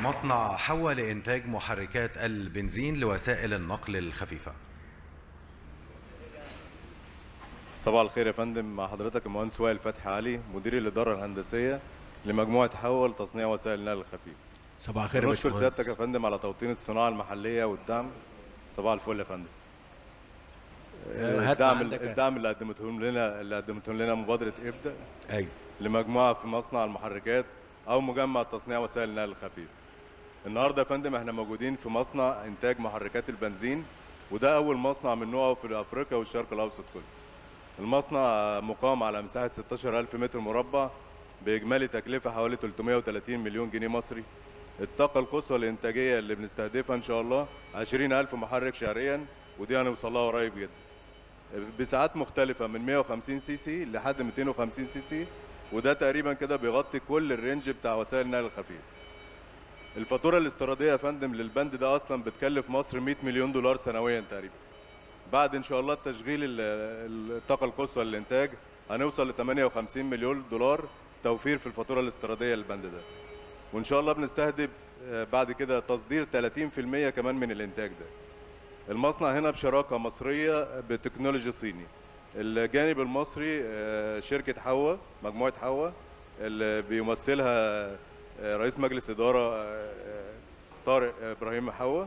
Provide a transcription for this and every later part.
مصنع حول لإنتاج محركات البنزين لوسائل النقل الخفيفة صباح الخير يا فندم مع حضرتك المهندس وائل فتحي علي مدير الاداره الهندسيه لمجموعه حول تصنيع وسائل النقل الخفيف صباح الخير يا نشكر باشمهندس سيادتك يا فندم على توطين الصناعه المحليه والدعم صباح الفل يا فندم آه، هات ما الدعم عندك. الدعم اللي قدمتهم لنا اللي قدمتهم لنا مبادره ابدا ايوه لمجموعه في مصنع المحركات او مجمع تصنيع وسائل النقل الخفيف النهارده يا فندم احنا موجودين في مصنع انتاج محركات البنزين وده اول مصنع من نوعه في افريقيا والشرق الاوسط كله المصنع مقام على مساحه 16000 متر مربع باجمالي تكلفه حوالي 330 مليون جنيه مصري الطاقه القصوى الانتاجيه اللي بنستهدفها ان شاء الله 20000 محرك شهريا ودي هنوصل لها قريب جدا بساعات مختلفة من 150 سي سي لحد 250 سي سي وده تقريبا كده بيغطي كل الرينج بتاع وسائل النقل الخفيف. الفاتورة الاستيرادية يا فندم للبند ده أصلا بتكلف مصر 100 مليون دولار سنويا تقريبا. بعد إن شاء الله تشغيل ال- ال- الطاقة القصوى للإنتاج هنوصل ل 58 مليون دولار توفير في الفاتورة الاستيرادية للبند ده. وإن شاء الله بنستهدف آه، بعد كده تصدير 30% كمان من الإنتاج ده. المصنع هنا بشراكة مصرية بتكنولوجي صيني الجانب المصري آه، شركة حوا مجموعة حوا اللي بيمثلها آه، رئيس مجلس إدارة آه، آه، طارق إبراهيم حوا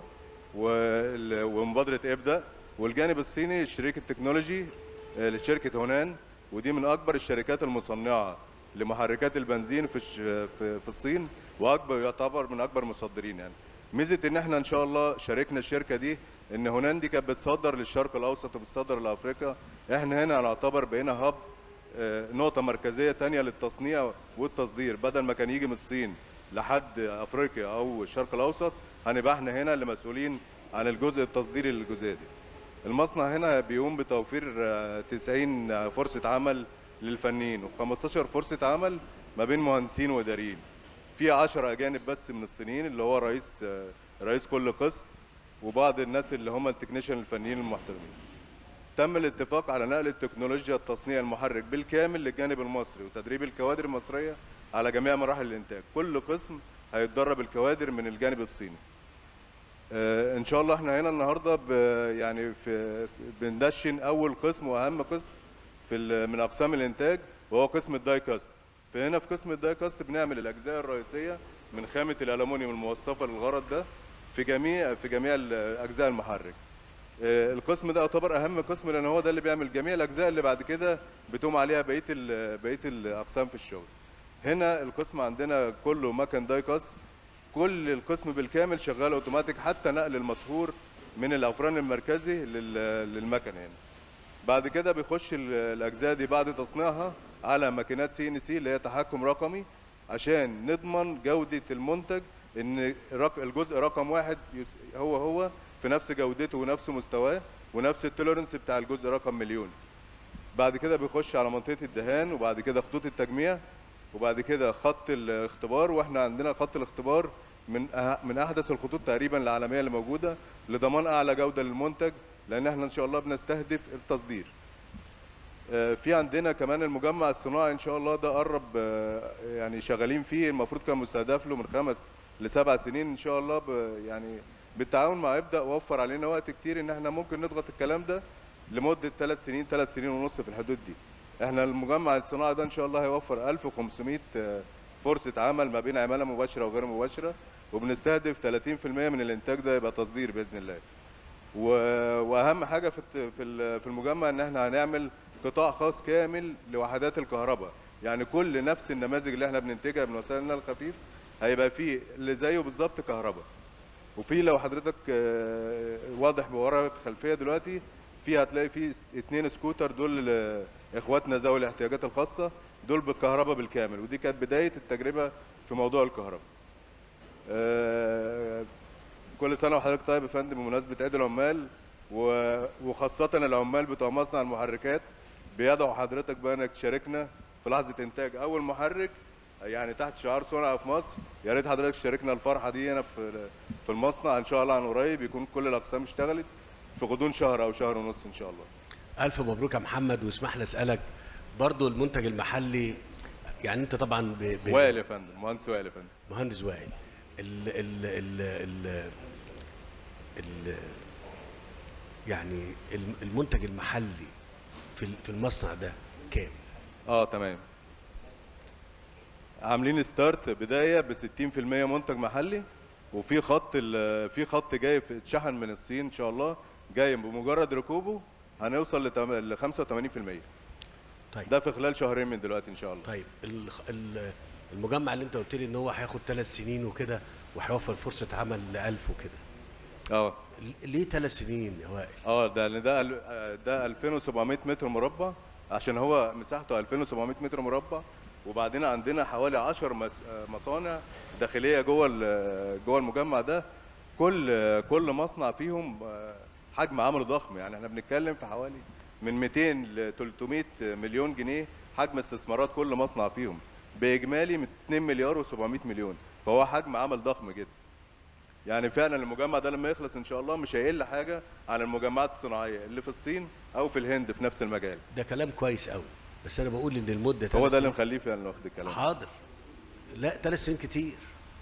وال- ومبادرة إبدأ والجانب الصيني شريك التكنولوجي آه، لشركة هونان ودي من أكبر الشركات المصنعة لمحركات البنزين في الش- في في الصين وأكبر يعتبر من أكبر المصدرين يعني ميزه ان احنا ان شاء الله شاركنا الشركه دي ان هونان دي كانت بتصدر للشرق الاوسط وبتصدر لافريقيا احنا هنا نعتبر بقينا هاب آه، نقطه مركزيه تانية للتصنيع والتصدير بدل ما كان يجي من الصين لحد افريقيا او الشرق الاوسط هنبقى احنا هنا اللي مسؤولين عن الجزء التصديري للجزئيه دي المصنع هنا بيقوم بتوفير آه، 90 فرصه عمل للفنيين و15 فرصه عمل ما بين مهندسين واداريين في 10 اجانب بس من الصينيين اللي هو رئيس آه، رئيس كل قسم وبعض الناس اللي هم التكنيشن الفنيين المحترمين تم الاتفاق على نقل التكنولوجيا التصنيع المحرك بالكامل للجانب المصري وتدريب الكوادر المصريه على جميع مراحل الانتاج كل قسم هيتدرب الكوادر من الجانب الصيني آه، ان شاء الله احنا هنا النهارده ب يعني في بندشن اول قسم واهم قسم في ال- من اقسام الانتاج وهو قسم الداي كاست فهنا في قسم الداي كاست بنعمل الاجزاء الرئيسيه من خامه الالومنيوم الموصفه للغرض ده في جميع في جميع ال- اجزاء المحرك آه، القسم ده يعتبر اهم قسم لان هو ده اللي بيعمل جميع الاجزاء اللي بعد كده بتقوم عليها بقيه ال- بقيه الاقسام في الشغل هنا القسم عندنا كله مكن داي كاست كل القسم بالكامل شغال اوتوماتيك حتى نقل المسحور من الافران المركزي لل- للمكن هنا بعد كده بيخش ال- الاجزاء دي بعد تصنيعها على ماكينات سي ان سي اللي هي تحكم رقمي عشان نضمن جوده المنتج ان رق- الجزء رقم واحد يس- هو هو في نفس جودته ونفس مستواه ونفس التوليرنس بتاع الجزء رقم مليون بعد كده بيخش على منطقه الدهان وبعد كده خطوط التجميع وبعد كده خط الاختبار واحنا عندنا خط الاختبار من أه- من احدث الخطوط تقريبا العالميه اللي موجوده لضمان اعلى جوده للمنتج لان احنا ان شاء الله بنستهدف التصدير آه، في عندنا كمان المجمع الصناعي ان شاء الله ده قرب آه، يعني شغالين فيه المفروض كان مستهدف له من خمس لسبع سنين ان شاء الله ب- يعني بالتعاون مع ابدا وفر علينا وقت كتير ان احنا ممكن نضغط الكلام ده لمده ثلاث سنين ثلاث سنين ونص في الحدود دي احنا المجمع الصناعي ده ان شاء الله هيوفر 1500 آه، فرصه عمل ما بين عماله مباشره وغير مباشره وبنستهدف 30% من الانتاج ده يبقى تصدير باذن الله و- واهم حاجه في الت- في ال- في المجمع ان احنا هنعمل قطاع خاص كامل لوحدات الكهرباء يعني كل نفس النماذج اللي احنا بننتجها من وسائل النقل الخفيف هيبقى فيه اللي زيه بالظبط كهرباء وفي لو حضرتك آه، واضح ورا في الخلفيه دلوقتي في هتلاقي في اتنين سكوتر دول ل- اخواتنا ذوي الاحتياجات الخاصه دول بالكهرباء بالكامل ودي كانت بدايه التجربه في موضوع الكهرباء آه، كل سنه وحضرتك طيب يا فندم بمناسبه عيد العمال و- وخاصه العمال بتوع مصنع المحركات بيدعوا حضرتك بقى انك تشاركنا في لحظه انتاج اول محرك يعني تحت شعار صنع في مصر يا ريت حضرتك تشاركنا الفرحه دي هنا في في المصنع ان شاء الله عن قريب يكون كل الاقسام اشتغلت في غضون شهر او شهر ونص ان شاء الله الف مبروك يا محمد واسمح لي اسالك برضو المنتج المحلي يعني انت طبعا ب... ب... وائل يا فندم مهندس وائل يا فندم مهندس وائل ال ال ال ال ال يعني الم- المنتج المحلي في ال- في المصنع ده كام؟ اه تمام عاملين ستارت بدايه ب 60% منتج محلي وفي خط ال- في خط جاي في اتشحن من الصين ان شاء الله جاي بمجرد ركوبه هنوصل ل 85% طيب ده في خلال شهرين من دلوقتي ان شاء الله طيب ال- ال- المجمع اللي انت قلت لي ان هو هياخد ثلاث سنين وكده وهيوفر فرصه عمل ل 1000 وكده اه ل- ليه ثلاث سنين يا وائل؟ اه ده لأن ده ال- آه، ده 2700 متر مربع عشان هو مساحته 2700 متر مربع وبعدين عندنا حوالي 10 مس- آه، مصانع داخليه جوه ال- جوه المجمع ده كل آه، كل مصنع فيهم آه، حجم عمل ضخم يعني احنا بنتكلم في حوالي من 200 ل 300 مليون جنيه حجم استثمارات كل مصنع فيهم باجمالي من 2 مليار و700 مليون فهو حجم عمل ضخم جدا يعني فعلا المجمع ده لما يخلص ان شاء الله مش هيقل حاجه عن المجمعات الصناعيه اللي في الصين او في الهند في نفس المجال ده كلام كويس قوي بس انا بقول ان المده هو ثلاث ده اللي سنين- مخليه فعلا واخد الكلام حاضر لا ثلاث سنين كتير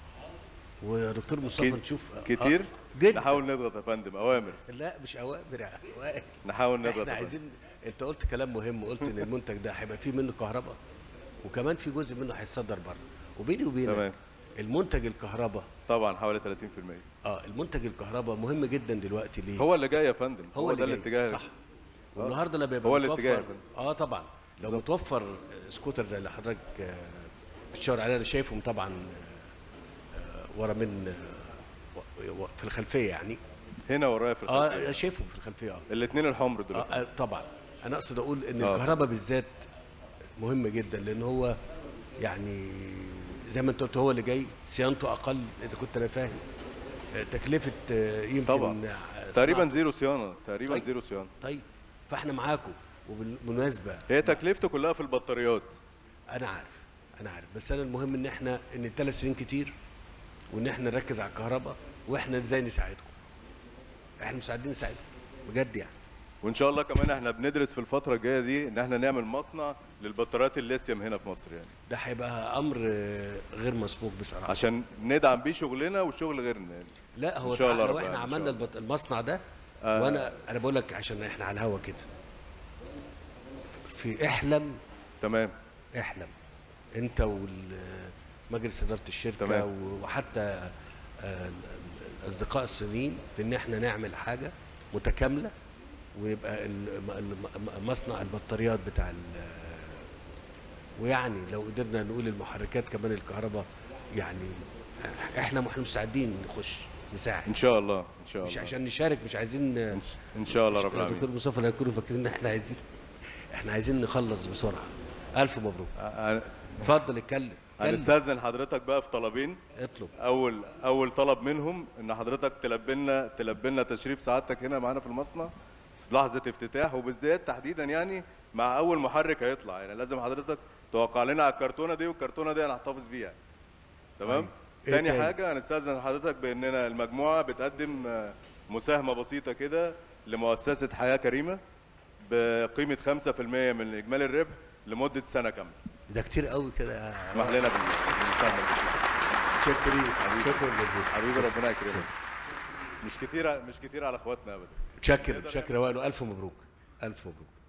ودكتور مصطفى كت- نشوف كتير آه، جدا نحاول نضغط يا فندم اوامر لا مش اوامر يا وائل نحاول نضغط احنا يا فندم. عايزين انت قلت كلام مهم قلت ان المنتج ده هيبقى فيه منه كهرباء وكمان في جزء منه هيتصدر بره وبيني وبينك تمام. المنتج الكهرباء طبعا حوالي 30% اه المنتج الكهرباء مهم جدا دلوقتي ليه هو اللي جاي يا فندم هو, ده اللي جاي. الاتجاه صح والنهارده لما يبقى هو متوفر الاتجاه يا فندم. اه طبعا لو بالظبط. متوفر آه، سكوتر زي اللي حضرتك آه، بتشاور عليه انا شايفهم طبعا آه، آه، ورا من آه، و- و- في الخلفيه يعني هنا ورايا في اه انا الخلفيه شايفهم في الخلفيه اه الاثنين الحمر دول آه، آه، طبعا انا اقصد اقول ان آه. الكهرباء بالذات مهم جدا لان هو يعني زي ما انت قلت هو اللي جاي صيانته اقل اذا كنت انا فاهم آه، تكلفه آه، يمكن طبعا. آه، تقريبا صناعته. زيرو صيانه تقريبا طيب. زيرو صيانه طيب فاحنا معاكم وبالمناسبه هي تكلفته كلها في البطاريات انا عارف انا عارف بس انا المهم ان احنا ان الثلاث سنين كتير وان احنا نركز على الكهرباء واحنا ازاي نساعدكم احنا مساعدين نساعدكم بجد يعني وان شاء الله كمان احنا بندرس في الفتره الجايه دي ان احنا نعمل مصنع للبطاريات الليثيوم هنا في مصر يعني ده هيبقى امر آه، غير مسبوق بصراحه عشان ندعم بيه شغلنا وشغل غيرنا يعني. لا هو إن شاء الله تعالى لو رب احنا العالمين، إن عملنا شاء الله. البط- المصنع ده آه. وانا انا بقول لك عشان احنا على الهوا كده في احلم تمام احلم انت ومجلس اداره الشركه تمام. و- وحتى آه، ال- ال- الاصدقاء الصينيين في ان احنا نعمل حاجه متكامله ويبقى الم- الم- مصنع البطاريات بتاع ال- ويعني لو قدرنا نقول المحركات كمان الكهرباء يعني احنا احنا مستعدين نخش نساعد ان شاء الله ان شاء مش الله عشان نشارك مش عايزين ان شاء الله رب دكتور العالمين مصطفى لا يكونوا فاكرين ان احنا عايزين احنا عايزين نخلص بسرعه الف مبروك ه- اتفضل اتكلم اتكلم هنستاذن حضرتك بقى في طلبين اطلب اول اول طلب منهم ان حضرتك تلبي لنا تلبي لنا تشريف سعادتك هنا معانا في المصنع في لحظه افتتاح وبالذات تحديدا يعني مع اول محرك هيطلع يعني لازم حضرتك توقع لنا على الكرتونه دي والكرتونه دي هنحتفظ بيها تمام طيب. إيه تاني تاني؟ حاجه هنستاذن حضرتك باننا المجموعه بتقدم آه، مساهمه بسيطه كده لمؤسسه حياه كريمه بقيمه 5% من اجمالي الربح لمده سنه كامله ده كتير قوي كده يا اسمح لنا بال- بالمساهمه دي. شكري حبيبي. شكرا جزيلا حبيبي ربنا يكرمك مش كتير مش كتير على اخواتنا ابدا شكر شكر يا وائل الف مبروك الف مبروك